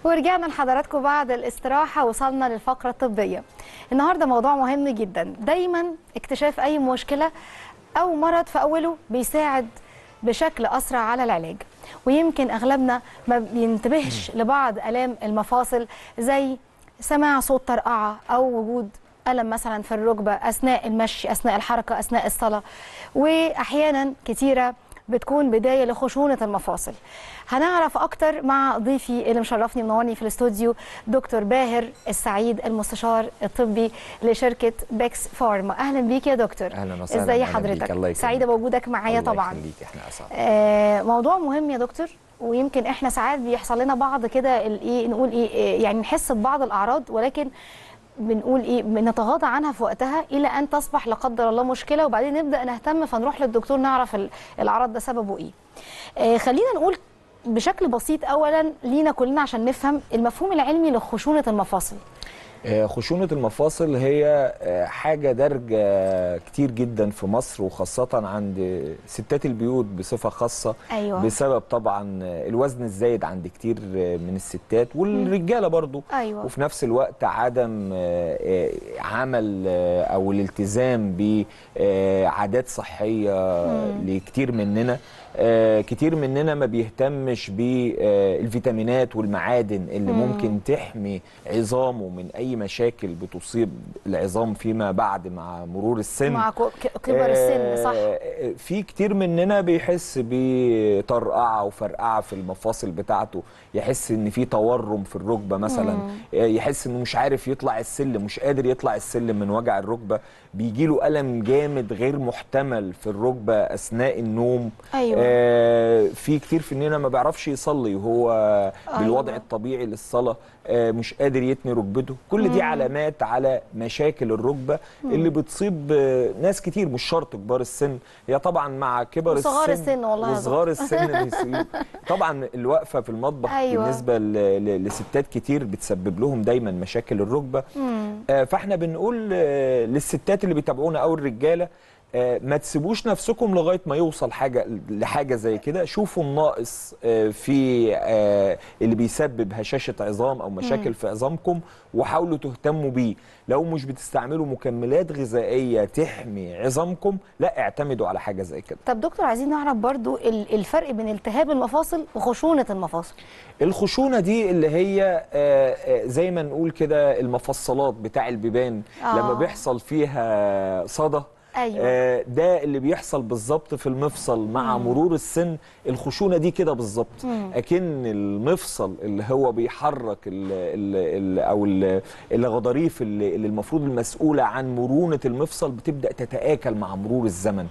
ورجعنا لحضراتكم بعد الاستراحة وصلنا للفقرة الطبية النهاردة موضوع مهم جدا دايما اكتشاف أي مشكلة أو مرض في أوله بيساعد بشكل أسرع على العلاج ويمكن أغلبنا ما بينتبهش لبعض آلام المفاصل زي سماع صوت طرقعة أو وجود ألم مثلا في الركبة أثناء المشي أثناء الحركة أثناء الصلاة وأحيانا كتيرة بتكون بداية لخشونة المفاصل هنعرف أكتر مع ضيفي اللي مشرفني منورني في الاستوديو دكتور باهر السعيد المستشار الطبي لشركة بيكس فارما أهلا بيك يا دكتور اهلا وسهلا ازاي أهلاً بيك. حضرتك الله يكرمك. سعيدة بوجودك معايا الله طبعا يخليك احنا اسعد آه، موضوع مهم يا دكتور ويمكن احنا ساعات بيحصل لنا بعض كده الايه نقول ايه إيه، يعني نحس ببعض الاعراض ولكن بنقول ايه بنتغاضى عنها في وقتها الى ان تصبح لا قدر الله مشكله وبعدين نبدا نهتم فنروح للدكتور نعرف ال- الاعراض ده سببه ايه. آه خلينا نقول بشكل بسيط اولا لينا كلنا عشان نفهم المفهوم العلمي لخشونه المفاصل. آه، خشونة المفاصل هي آه، حاجة دارجة كتير جدا في مصر وخاصة عند ستات البيوت بصفة خاصة أيوة. بسبب طبعا آه، الوزن الزايد عند كتير آه، من الستات والرجالة برضو أيوة. وفي نفس الوقت عدم آه، آه، عمل آه، أو الالتزام بعادات صحية لكتير مننا آه، كتير مننا ما بيهتمش بالفيتامينات والمعادن اللي ممكن تحمي عظامه من اي مشاكل بتصيب العظام فيما بعد مع مرور السن مع كو- ك- كبر السن صح؟ آه، في كتير مننا بيحس بطرقعه وفرقعه في المفاصل بتاعته يحس ان في تورم في الركبه مثلا آه، يحس انه مش عارف يطلع السلم مش قادر يطلع السلم من وجع الركبه بيجي له الم جامد غير محتمل في الركبه اثناء النوم أيوة. آه، في كتير فينا ما بيعرفش يصلي وهو بالوضع أيوة. الطبيعي للصلاه آه، مش قادر يتني ركبته كل دي علامات على مشاكل الركبه اللي بتصيب آه، ناس كتير مش شرط كبار السن هي طبعا مع كبر وصغار السن السن والله يا وصغار السن بيصيب طبعا الوقفه في المطبخ أيوة. بالنسبه ل- ل- لستات كتير بتسبب لهم دايما مشاكل الركبه آه، فاحنا بنقول آه، للستات اللي بيتابعونا او الرجاله آه، ما تسيبوش نفسكم لغايه ما يوصل حاجه لحاجه زي كده شوفوا الناقص آه، في آه، اللي بيسبب هشاشه عظام او مشاكل في عظامكم وحاولوا تهتموا بيه لو مش بتستعملوا مكملات غذائيه تحمي عظامكم لا اعتمدوا على حاجه زي كده طب دكتور عايزين نعرف برضو ال- الفرق بين التهاب المفاصل وخشونه المفاصل. الخشونه دي اللي هي آه، آه، زي ما نقول كده المفصلات بتاع البيبان آه. لما بيحصل فيها صدى أيوة. آه، ده اللي بيحصل بالظبط في المفصل مع مرور السن الخشونه دي كده بالظبط اكن المفصل اللي هو بيحرك ال ال ال او ال- الغضاريف اللي, اللي المفروض المسؤوله عن مرونه المفصل بتبدا تتاكل مع مرور الزمن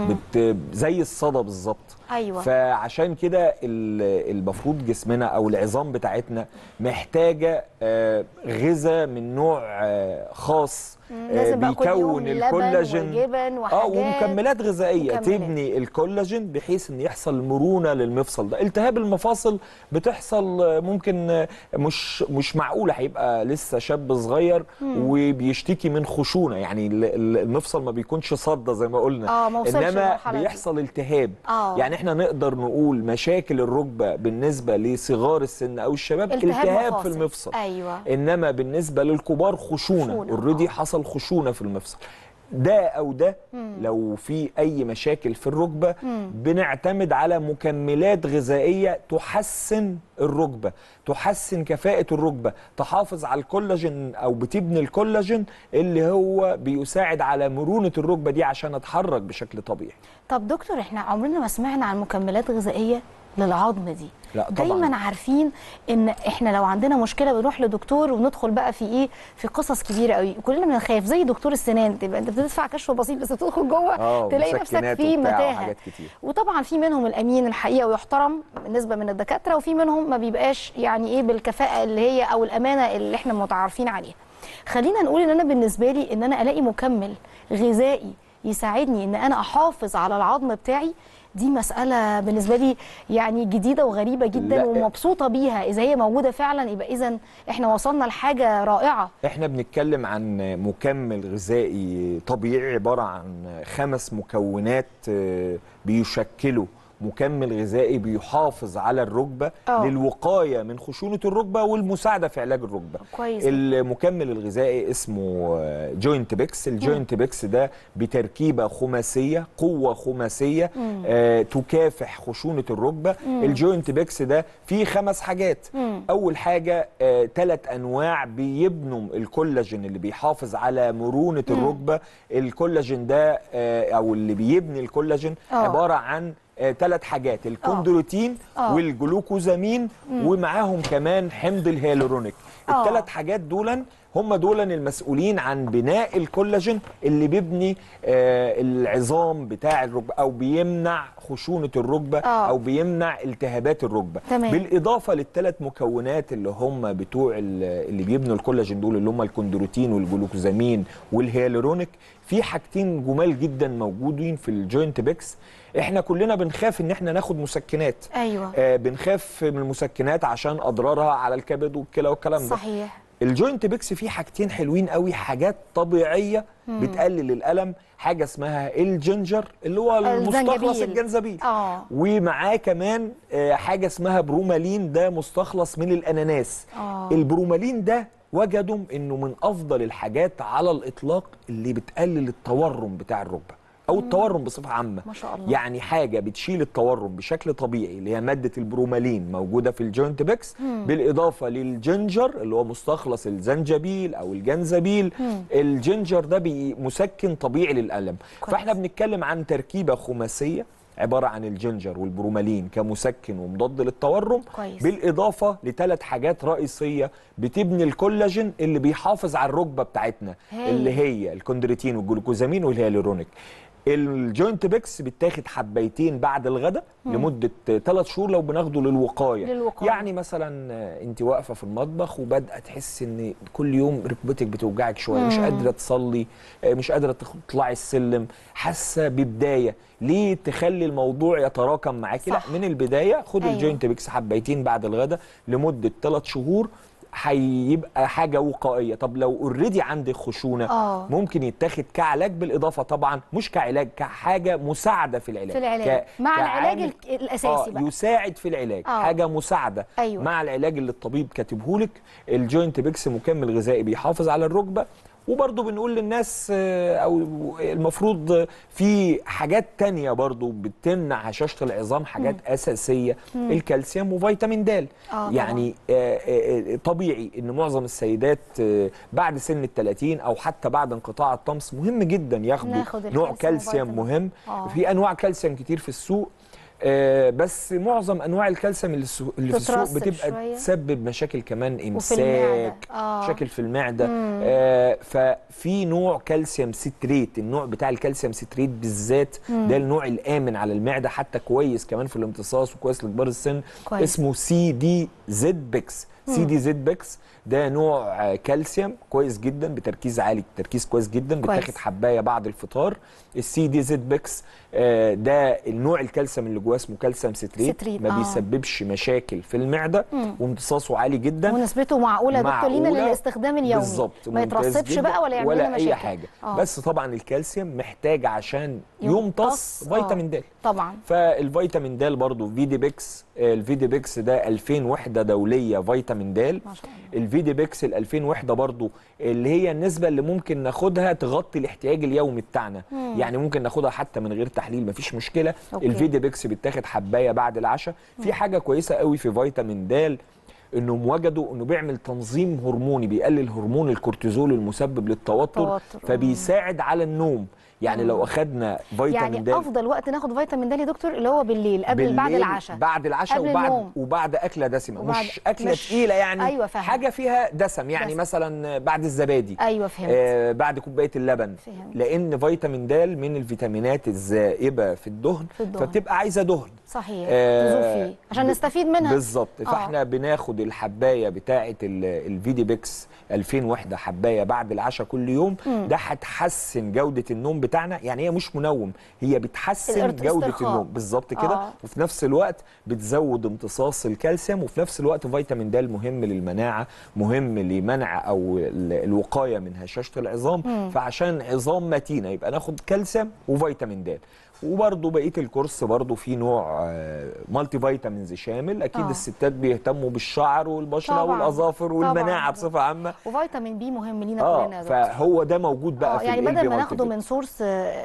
بت زي الصدى بالظبط أيوة. فعشان كده ال- المفروض جسمنا او العظام بتاعتنا محتاجه آه، غذاء من نوع آه، خاص آه، لازم بقى كل يوم بيكون لبن الكولاجين وجبن اه وحاجات. ومكملات غذائيه مكملات. تبني الكولاجين بحيث ان يحصل مرونه للمفصل ده التهاب المفاصل بتحصل آه، ممكن آه، مش مش معقوله هيبقى لسه شاب صغير وبيشتكي من خشونه يعني ال- ال- المفصل ما بيكونش صدى زي ما قلنا آه، ما وصلش انما للمرحلة دي. بيحصل التهاب آه. يعني احنا نقدر نقول مشاكل الركبه بالنسبه لصغار السن او الشباب التهاب التهاب مفاصل. في المفصل أيوة. انما بالنسبه للكبار خشونه خشونة، اوريدي آه. حصل خشونه في المفصل ده او ده لو في اي مشاكل في الركبه بنعتمد على مكملات غذائيه تحسن الركبه تحسن كفاءه الركبه تحافظ على الكولاجين او بتبني الكولاجين اللي هو بيساعد على مرونه الركبه دي عشان اتحرك بشكل طبيعي طب دكتور احنا عمرنا ما سمعنا عن مكملات غذائيه للعظم دي لا طبعاً. دايما عارفين ان احنا لو عندنا مشكله بنروح لدكتور وندخل بقى في ايه في قصص كبيره قوي كلنا بنخاف زي دكتور السنان تبقى انت بتدفع كشف بسيط بس تدخل جوه آه، تلاقي نفسك مسكنات في وبتاع متاهه وحاجات كتير. وطبعا في منهم الامين الحقيقه ويحترم بالنسبه من الدكاتره وفي منهم ما بيبقاش يعني ايه بالكفاءه اللي هي او الامانه اللي احنا متعارفين عليها خلينا نقول ان انا بالنسبه لي ان انا الاقي مكمل غذائي يساعدني ان انا احافظ على العظم بتاعي دي مسألة بالنسبة لي يعني جديدة وغريبة جدا لا. ومبسوطة بيها إذا هي موجودة فعلا يبقى إذا إحنا وصلنا لحاجة رائعة احنا بنتكلم عن مكمل غذائي طبيعي عبارة عن خمس مكونات آه، بيشكلوا مكمل غذائي بيحافظ على الركبه آه. للوقايه من خشونه الركبه والمساعده في علاج الركبه كويس المكمل الغذائي اسمه جوينت بيكس الجوينت بيكس ده بتركيبه خماسيه قوه خماسيه آه تكافح خشونه الركبه الجوينت بيكس ده فيه خمس حاجات مم. اول حاجه ثلاث انواع بيبنوا الكولاجين اللي بيحافظ على مرونه الركبه الكولاجين ده آه او اللي بيبني الكولاجين آه. عباره عن ثلاث حاجات الكوندروتين آه. والجلوكوزامين ومعاهم كمان حمض الهيالورونيك آه. الثلاث حاجات دولا هم دولا المسؤولين عن بناء الكولاجين اللي بيبني آه العظام بتاع الركبه او بيمنع خشونه الركبه آه. او بيمنع التهابات الركبه تمام. بالاضافه للثلاث مكونات اللي هم بتوع ال- اللي بيبنوا الكولاجين دول اللي هم الكوندروتين والجلوكوزامين والهيالورونيك في حاجتين جمال جدا موجودين في الجوينت بيكس احنا كلنا بنخاف ان احنا ناخد مسكنات ايوه آه بنخاف من المسكنات عشان اضرارها على الكبد والكلى والكلام ده صحيح الجوينت بيكس فيه حاجتين حلوين قوي حاجات طبيعيه بتقلل الالم حاجه اسمها الجنجر اللي هو المستخلص الزنجبيل. الجنزبيل اه ومعاه كمان آه، حاجه اسمها برومالين ده مستخلص من الاناناس اه البرومالين ده وجدوا انه من افضل الحاجات على الاطلاق اللي بتقلل التورم بتاع الركبه او التورم بصفه عامه ما شاء الله يعني حاجه بتشيل التورم بشكل طبيعي اللي هي ماده البرومالين موجوده في الجوينت بيكس بالاضافه للجنجر اللي هو مستخلص الزنجبيل او الجنزبيل الجنجر ده بي- مسكن طبيعي للالم كويس. فاحنا بنتكلم عن تركيبه خماسيه عباره عن الجنجر والبرومالين كمسكن ومضاد للتورم كويس. بالاضافه لثلاث حاجات رئيسيه بتبني الكولاجين اللي بيحافظ على الركبه بتاعتنا هايل. اللي هي الكوندروتين والجلوكوزامين والهيالورونيك الجوينت بيكس بتاخد حبايتين بعد الغداء لمده ثلاث شهور لو بناخده للوقايه للوقاية. يعني مثلا آه، انت واقفه في المطبخ وبادئه تحس ان كل يوم ركبتك بتوجعك شويه مش قادره تصلي آه، مش قادره تطلعي السلم حاسه ببدايه ليه تخلي الموضوع يتراكم معاكي لا صح. من البدايه خد أيوة. الجوينت بيكس حبايتين بعد الغداء لمده ثلاث شهور هيبقى حاجه وقائيه طب لو اوريدي عندك خشونه آه. ممكن يتاخد كعلاج بالاضافه طبعا مش كعلاج كحاجه مساعده في العلاج في العلاج ك- مع العلاج كعامل- الك- الاساسي آه بقى يساعد في العلاج آه. حاجه مساعده أيوة. مع العلاج اللي الطبيب كاتبهولك الجوينت بيكس مكمل غذائي بيحافظ على الركبه وبرضه بنقول للناس آه، او المفروض آه، في حاجات تانية برضه بتمنع هشاشة العظام حاجات أساسية الكالسيوم وفيتامين د آه طبعاً. يعني آه، آه، آه، طبيعي ان معظم السيدات آه، بعد سن ال 30 او حتى بعد انقطاع الطمس مهم جدا ياخدوا ناخد نوع الكالسيوم كالسيوم وفيتامين. مهم آه. في انواع كالسيوم كتير في السوق آه، بس معظم انواع الكالسيوم اللي, السو- اللي في السوق تترسب بتبقى شوية. تسبب مشاكل كمان المعدة. امساك آه. مشاكل في المعده آه ففي نوع كالسيوم ستريت النوع بتاع الكالسيوم ستريت بالذات ده النوع الامن على المعده حتى كويس كمان في الامتصاص وكويس لكبار السن كويس. اسمه سي دي زد بيكس سي دي زد بيكس ده نوع آه، كالسيوم كويس جدا بتركيز عالي تركيز كويس جدا كويس. بتاخد حبايه بعد الفطار السي دي زد بيكس آه، ده النوع الكالسيوم اللي جواه اسمه كالسيوم ستريت, ستريت، ما آه. بيسببش مشاكل في المعده وامتصاصه عالي جدا ونسبته معقوله يا دكتور لينا معقولة. للاستخدام اليومي بالظبط ما ممتاز يترسبش جداً بقى ولا يعمل ولا لنا مشاكل اي حاجه آه. بس طبعا الكالسيوم محتاج عشان يمتص، يمتص آه. فيتامين د طبعا فالفيتامين د برضه فيدي بيكس الفيدي بيكس ده 2000 وحده دوليه فيتامين د ما شاء الله الفيدي بيكس ال 2000 وحده برضو اللي هي النسبه اللي ممكن ناخدها تغطي الاحتياج اليومي بتاعنا مم. يعني ممكن ناخدها حتى من غير تحليل مفيش مشكله أوكي. الفيدي بيكس بيتاخد حبايه بعد العشاء في حاجه كويسه قوي في فيتامين د انهم وجدوا انه بيعمل تنظيم هرموني بيقلل هرمون الكورتيزول المسبب للتوتر توتر. فبيساعد على النوم يعني لو اخدنا فيتامين يعني د افضل وقت ناخد فيتامين د يا دكتور اللي هو بالليل قبل بعد بالليل العشاء بعد العشاء قبل وبعد النوم. وبعد اكله دسمه وبعد- مش اكله مش- تقيله يعني أيوة فاهمة. حاجه فيها دسم يعني دسم. مثلا بعد الزبادي ايوه فهمت آه بعد كوبايه اللبن فهمت. لان فيتامين د من الفيتامينات الذائبه في الدهن, في الدهن. فبتبقى عايزه دهن صحيح آه، تزوف فيه عشان ب- نستفيد منها بالظبط آه. فاحنا بناخد الحبايه بتاعه ال- الفيدي بيكس 2000 وحده حبايه بعد العشاء كل يوم مم. ده هتحسن جوده النوم بتاعنا يعني هي مش منوم هي بتحسن الارت- جوده استرخاء. النوم بالظبط كده آه. وفي نفس الوقت بتزود امتصاص الكالسيوم وفي نفس الوقت فيتامين د مهم للمناعه مهم لمنع او ال- الوقايه من هشاشه العظام مم. فعشان عظام متينه يبقى ناخد كالسيوم وفيتامين د وبرضه بقيه الكورس برضه في نوع آه، مالتي فيتامينز شامل اكيد آه. الستات بيهتموا بالشعر والبشره طبعاً. والاظافر طبعاً. والمناعه بصفه عامه وفيتامين بي مهم لينا كلنا يا اه دكتور فهو ده موجود بقى اه في يعني ال بدل LB ما ناخده multivit. من سورس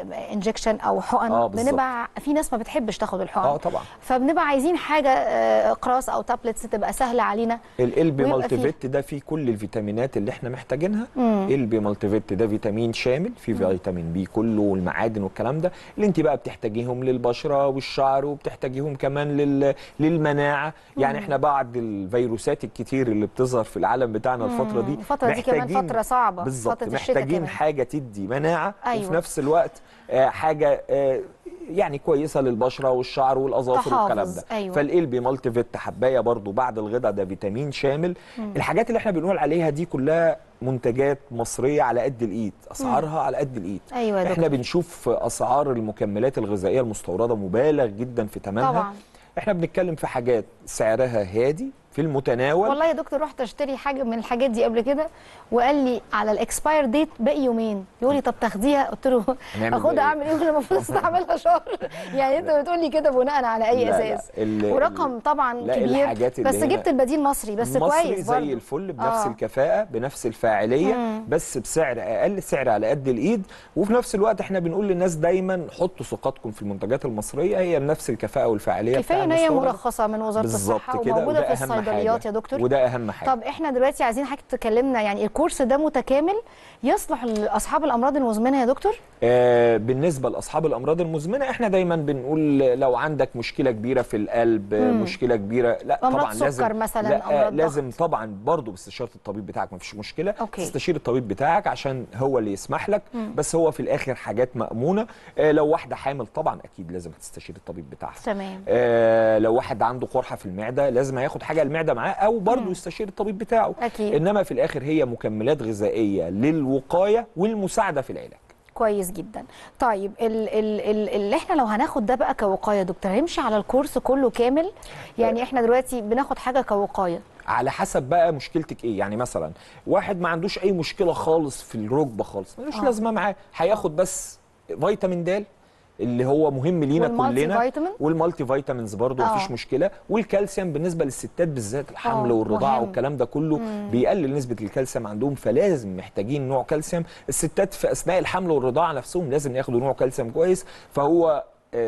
انجكشن او حقن آه، بالظبط. بنبقى في ناس ما بتحبش تاخد الحقن اه طبعا فبنبقى عايزين حاجه آه، اقراص او تابلتس تبقى سهله علينا الالبي ويبقى مالتي فيه- فيت ده فيه كل الفيتامينات اللي احنا محتاجينها مم. البي مالتي فيت ده فيتامين شامل فيه فيتامين بي كله والمعادن والكلام ده اللي انت بقى بتحتاجيهم للبشره والشعر وبتحتاجيهم كمان لل... للمناعه يعني احنا بعد الفيروسات الكتير اللي بتظهر في العالم بتاعنا الفتره دي الفترة دي كمان محتاجين- فترة صعبة، بالظبط فترة الشتاء محتاجين كمان. حاجه تدي مناعه أيوة. وفي نفس الوقت آه، حاجه آه، يعني كويسه للبشره والشعر والاظافر تحافظ، والكلام ده أيوة. فالالبي مالتي فيت حبايه برضو بعد الغداء ده فيتامين شامل الحاجات اللي احنا بنقول عليها دي كلها منتجات مصريه على قد الايد اسعارها على قد الايد أيوة يا احنا دكتور. بنشوف اسعار المكملات الغذائيه المستورده مبالغ جدا في ثمنها طبعاً. احنا بنتكلم في حاجات سعرها هادي في المتناول والله يا دكتور رحت اشتري حاجه من الحاجات دي قبل كده وقال لي على الاكسباير ديت باقي يومين يقول لي طب تاخديها قلت له هنعمل اخدها بإيه؟ اعمل ايه وانا المفروض استعملها شهر يعني انت بتقول لي كده بناء على اي لا، لا، اساس ال- ورقم طبعا لا، كبير الحاجات اللي بس هنا- جبت البديل مصري بس مصري كويس زي برضه. الفل بنفس آه. الكفاءه بنفس الفاعليه بس بسعر اقل سعر على قد الايد وفي نفس الوقت احنا بنقول للناس دايما حطوا ثقتكم في المنتجات المصريه هي بنفس الكفاءه والفاعليه كفايه بتاع ان هي المستورد. مرخصه من وزاره بالظبط الصحه كده وموجوده وده في أهم الصيدليات حاجة. يا دكتور وده اهم حاجه طب احنا دلوقتي عايزين حضرتك تكلمنا يعني الكورس ده متكامل يصلح لاصحاب الامراض المزمنه يا دكتور آه بالنسبه لاصحاب الامراض المزمنه احنا دايما بنقول لو عندك مشكله كبيره في القلب مم. مشكله كبيره لا أمراض طبعا سكر لازم مثلاً، لا آه أمراض لازم طبعا برضه باستشاره الطبيب بتاعك مفيش مشكله أوكي. تستشير الطبيب بتاعك عشان هو اللي يسمح لك بس هو في الاخر حاجات مامونه آه لو واحده حامل طبعا اكيد لازم تستشير الطبيب بتاعها تمام آه لو واحد عنده قرحه في المعده لازم هياخد حاجه المعده معاه او برضه يستشير الطبيب بتاعه أكيد. انما في الاخر هي مكملات غذائيه للوقايه والمساعده في العلاج كويس جدا طيب ال ال ال اللي احنا لو هناخد ده بقى كوقايه يا دكتور هنمشي على الكورس كله كامل يعني احنا دلوقتي بناخد حاجه كوقايه على حسب بقى مشكلتك ايه يعني مثلا واحد ما عندوش اي مشكله خالص في الركبه خالص ملوش آه. لازمه معاه هياخد بس فيتامين د اللي هو مهم لينا والمالتي كلنا فيتامين؟ والمالتي فيتامينز برضه آه. مفيش مشكله والكالسيوم بالنسبه للستات بالذات الحمل آه، والرضاعه مهم. والكلام ده كله بيقلل نسبه الكالسيوم عندهم فلازم محتاجين نوع كالسيوم الستات في اثناء الحمل والرضاعه نفسهم لازم ياخدوا نوع كالسيوم كويس فهو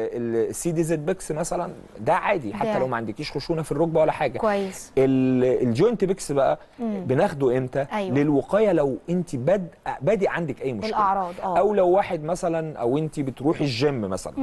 السي دي زد بيكس مثلا ده عادي حتى ده. لو ما عندكيش خشونه في الركبه ولا حاجه كويس ال- الجوينت بيكس بقى بناخده امتى أيوة. للوقايه لو انت باد بادئ عندك اي مشكله الأعراض، آه. او لو واحد مثلا او انت بتروحي الجيم مثلا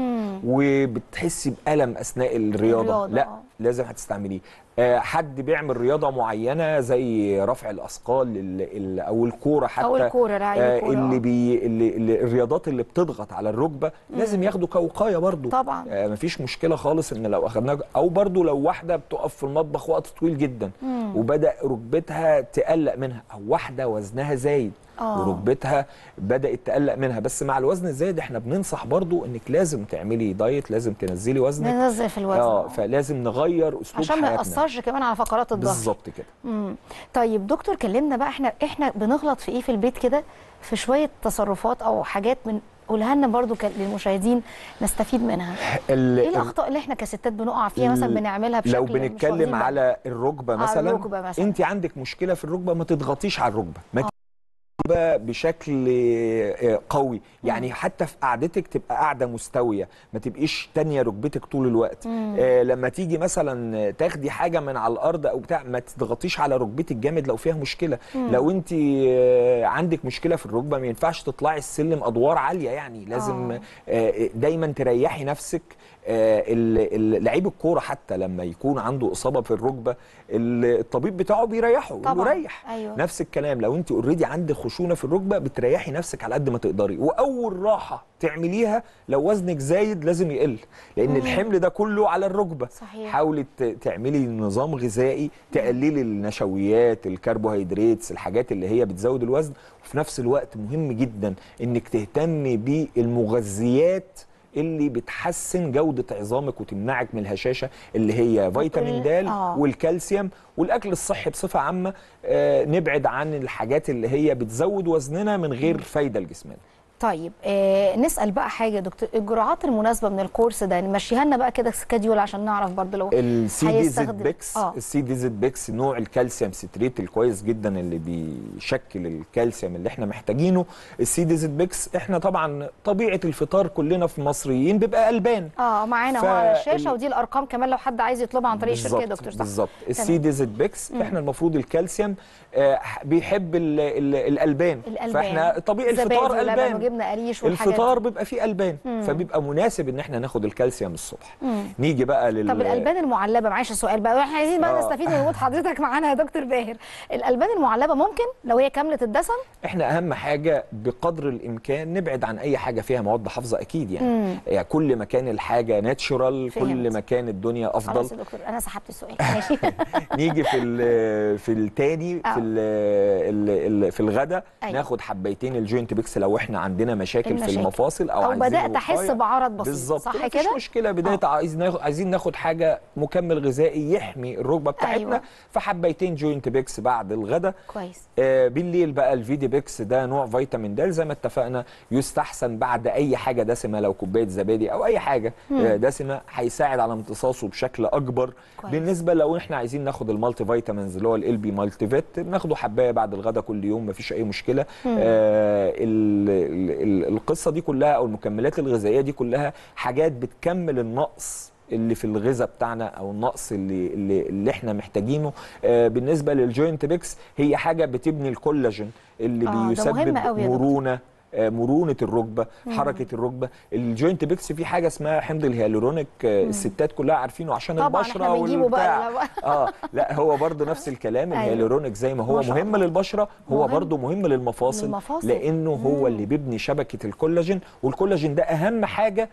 وبتحسي بالم اثناء الرياضه, الرياضة، لا آه. لازم هتستعمليه آه، حد بيعمل رياضه معينه زي رفع الاثقال ال- ال- او الكوره حتى أو الكورة، لعيب آه، الكورة، اللي آه. بي اللي اللي الرياضات اللي بتضغط على الركبه لازم ياخدوا كوقايه برضو طبعاً. آه، مفيش مشكله خالص ان لو اخدناه او برضو لو واحده بتقف في المطبخ وقت طويل جدا وبدا ركبتها تقلق منها او واحده وزنها زايد آه. وركبتها بدات تقلق منها بس مع الوزن الزايد احنا بننصح برضو انك لازم تعملي دايت لازم تنزلي وزنك ننزل في الوزن اه فلازم نغير اسلوب عشان ما حياتنا ياثرش كمان على فقرات الظهر بالظبط كده مم. طيب دكتور كلمنا بقى احنا احنا بنغلط في ايه في البيت كده في شويه تصرفات او حاجات من قولها لنا برضو ك- للمشاهدين نستفيد منها ال- ايه الاخطاء اللي احنا كستات بنقع فيها مثلا بنعملها بشكل لو مش واخدين بنتكلم بالنا؟ على الركبه على مثلا, الركبة مثلاً. انت عندك مشكله في الركبه ما تضغطيش على الركبه ما تبقى بشكل آه، قوي يعني حتى في قعدتك تبقى قاعده مستويه ما تبقيش تانية ركبتك طول الوقت آه لما تيجي مثلا تاخدي حاجه من على الارض او بتاع ما تضغطيش على ركبتك جامد لو فيها مشكله لو انت آه، عندك مشكله في الركبه ما ينفعش تطلعي السلم ادوار عاليه يعني لازم آه. آه، دايما تريحي نفسك آه، ال- ال- لعيب الكوره حتى لما يكون عنده اصابه في الركبه ال- الطبيب بتاعه بيريحه يقول له طبعاً. ريح أيوة. نفس الكلام لو انت اوريدي عندك خشونه في الركبه بتريحي نفسك على قد ما تقدري واول راحه تعمليها لو وزنك زايد لازم يقل لان الحمل ده كله على الركبه صحيح. حاولي ت- تعملي نظام غذائي تقللي النشويات الكربوهيدرات الحاجات اللي هي بتزود الوزن وفي نفس الوقت مهم جدا انك تهتمي بالمغذيات اللي بتحسن جودة عظامك وتمنعك من الهشاشة اللي هي فيتامين د آه. والكالسيوم والأكل الصحي بصفة عامة آه نبعد عن الحاجات اللي هي بتزود وزننا من غير فايدة لجسمنا طيب آه نسال بقى حاجه يا دكتور الجرعات المناسبه من الكورس ده نمشيها لنا بقى كده سكاديول عشان نعرف برضه لو السي دي زد هيستخدم- بيكس آه. السي دي زد بيكس نوع الكالسيوم ستريت الكويس جدا اللي بيشكل الكالسيوم اللي احنا محتاجينه السي دي زد بيكس احنا طبعا طبيعه الفطار كلنا في المصريين بيبقى البان اه معانا ف- اهو على الشاشه ال- ودي الارقام كمان لو حد عايز يطلبها عن طريق الشركه يا بالظبط، دكتور صح بالظبط تمام. السي دي زد بيكس احنا المفروض الكالسيوم آه، بيحب ال ال الالبان الالبان فاحنا طبيعي زبادي الفطار ولبن البان وجبنه قريش والحاجات الفطار دي. بيبقى فيه البان فبيبقى مناسب ان احنا ناخد الكالسيوم الصبح مم. نيجي بقى لل طب الالبان المعلبه معلش السؤال بقى احنا عايزين بقى آه. نستفيد من وجود حضرتك معانا يا دكتور باهر الالبان المعلبه ممكن لو هي كامله الدسم احنا اهم حاجه بقدر الامكان نبعد عن اي حاجه فيها مواد حافظه اكيد يعني, مم. يعني كل ما كان الحاجه ناتشورال فهمت. كل ما كان الدنيا خلاص افضل يا دكتور انا سحبت السؤال ماشي نيجي في ال- في التاني آه. في ال ال ال في الغداء أيوة. ناخد حبيتين الجوينت بيكس لو احنا عندنا مشاكل, المشاكل. في المفاصل او, او عايزين بدات احس وقاية. بعرض بسيط بالظبط صح مفيش كده مشكله بدايه عايز ناخد عايزين ناخد حاجه مكمل غذائي يحمي الركبه بتاعتنا أيوة. فحبيتين جوينت بيكس بعد الغداء كويس آه، بالليل بقى الفيدي بيكس ده نوع فيتامين د زي ما اتفقنا يستحسن بعد اي حاجه دسمه لو كوبايه زبادي او اي حاجه آه، دسمه هيساعد على امتصاصه بشكل اكبر كويس. بالنسبه لو احنا عايزين ناخد المالتي فيتامينز اللي هو ال بي مالتي فيت بناخده حبايه بعد الغداء كل يوم مفيش اي مشكله آه ال ال ال القصه دي كلها او المكملات الغذائيه دي كلها حاجات بتكمل النقص اللي في الغذاء بتاعنا او النقص اللي اللي, اللي احنا محتاجينه آه بالنسبه للجوينت بيكس هي حاجه بتبني الكولاجين اللي آه، ده بيسبب مهم قوي يا دكتور. مرونه آه، مرونه الركبه حركه الركبه الجوينت بيكس في حاجه اسمها حمض الهيالورونيك آه، الستات كلها عارفينه عشان طبعا البشره احنا بنجيبه بقى والبتاع لا بقى. اه لا هو برضه نفس الكلام أيوة. الهيالورونيك زي ما هو ما شاء مهم الله. للبشره هو مهم. برضه مهم للمفاصل للمفاصل. لانه هو اللي بيبني شبكه الكولاجين والكولاجين ده اهم حاجه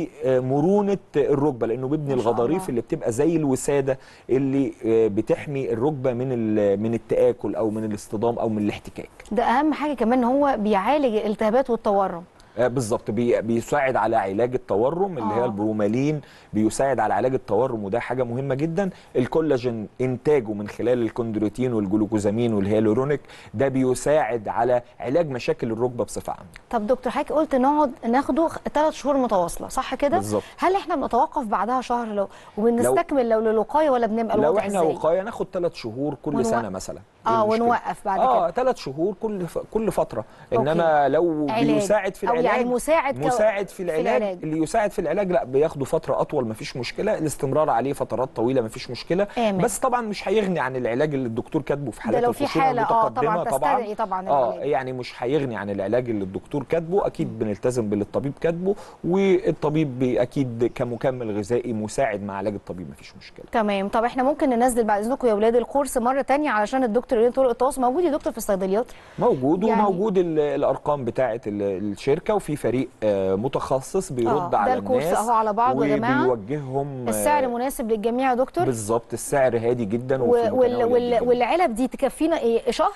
لمرونه الركبه لانه بيبني ما شاء الغضاريف الله. اللي بتبقى زي الوساده اللي آه، بتحمي الركبه من ال- من التاكل او من الاصطدام او من الاحتكاك ده اهم حاجه كمان ان هو بيعالج الالتهابات والتورم آه، بالظبط بي بيساعد على علاج التورم اللي آه. هي البرومالين بيساعد على علاج التورم وده حاجه مهمه جدا الكولاجين انتاجه من خلال الكوندروتين والجلوكوزامين والهيالورونيك ده بيساعد على علاج مشاكل الركبه بصفه عامه طب دكتور حضرتك قلت نقعد ناخده ثلاث شهور متواصله صح كده بالظبط. هل احنا بنتوقف بعدها شهر لو وبنستكمل لو, للوقايه ولا بنبقى لو الوضع احنا إزاي؟ وقايه ناخد ثلاث شهور كل ونوق- سنه مثلا اه إيه المشكلة؟ ونوقف بعد اه كده ثلاث شهور كل ف... كل فتره أوكي. انما لو علاج. بيساعد في أو العلاج يعني مساعد ك- مساعد في العلاج, العلاج. اللي يساعد في العلاج لا بياخدوا فتره اطول مفيش مشكله الاستمرار عليه فترات طويله مفيش مشكله آمن. بس طبعا مش هيغني عن العلاج اللي الدكتور كاتبه في حالات لو في الخشونه حالة، آه، المتقدمه طبعاً تستدعي طبعاً اه العلاج. يعني مش هيغني عن العلاج اللي الدكتور كاتبه اكيد بنلتزم باللي الطبيب كاتبه والطبيب بي- اكيد كمكمل غذائي مساعد مع علاج الطبيب مفيش مشكله تمام طب احنا ممكن ننزل بعد اذنكم يا اولاد الكورس مره تانية علشان الدكتور يقول طرق التواصل موجود يا دكتور في الصيدليات موجود يعني- وموجود ال- الارقام بتاعه ال- الشركه وفي فريق آه، متخصص بيرد آه، على ده الكورس الناس أهو على بعضه يا جماعة. وبيوجههم آه، السعر مناسب للجميع يا دكتور بالظبط السعر هادي جدا و- وفي وال متناول وال الجميع. والعلب دي تكفينا ايه شهر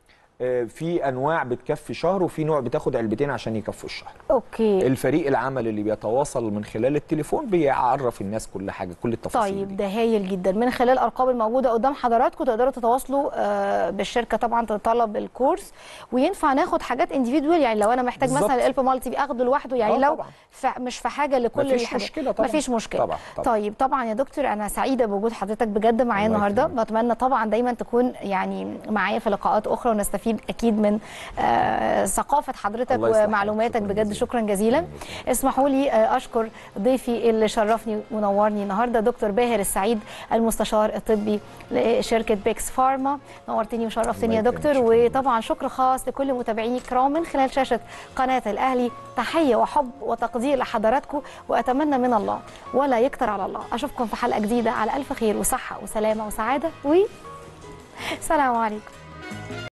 آه، في انواع بتكفي شهر وفي نوع بتاخد علبتين عشان يكفوا الشهر اوكي الفريق العمل اللي بيتواصل من خلال التليفون بيعرف الناس كل حاجه كل التفاصيل طيب دي. ده هايل جدا من خلال الارقام الموجوده قدام حضراتكم تقدروا تتواصلوا آه، بالشركه طبعا تطلب الكورس وينفع ناخد حاجات انديفيدوال يعني لو انا محتاج بالظبط. مثلا الالف مالتي بي اخده لوحده يعني آه، لو طبعاً. ف مش في حاجه لكل مفيش الحاجات. مشكلة طبعاً. مفيش مشكله طبعاً، طبعاً. طيب طبعا يا دكتور انا سعيده بوجود حضرتك بجد معايا الله النهارده يكرمك. بتمنى طبعا دايما تكون يعني معايا في لقاءات اخرى ونستفيد اكيد من آه، ثقافه حضرتك الله يصلحك. ومعلوماتك شكراً بجد جزيلاً. شكرا جزيلا اسمحوا لي آه، اشكر ضيفي اللي شرفني ونورني النهارده دكتور باهر السعيد المستشار الطبي لشركه بيكس فارما نورتني وشرفتني يا الله دكتور يكرمك. شكراً وطبعا شكر خاص لكل متابعيني الكرام من خلال شاشه قناه الاهلي تحيه وحب وتقدير لحضراتكم واتمنى من الله ولا يكتر على الله اشوفكم في حلقه جديده على الف خير وصحه وسلامه وسعاده و سلام عليكم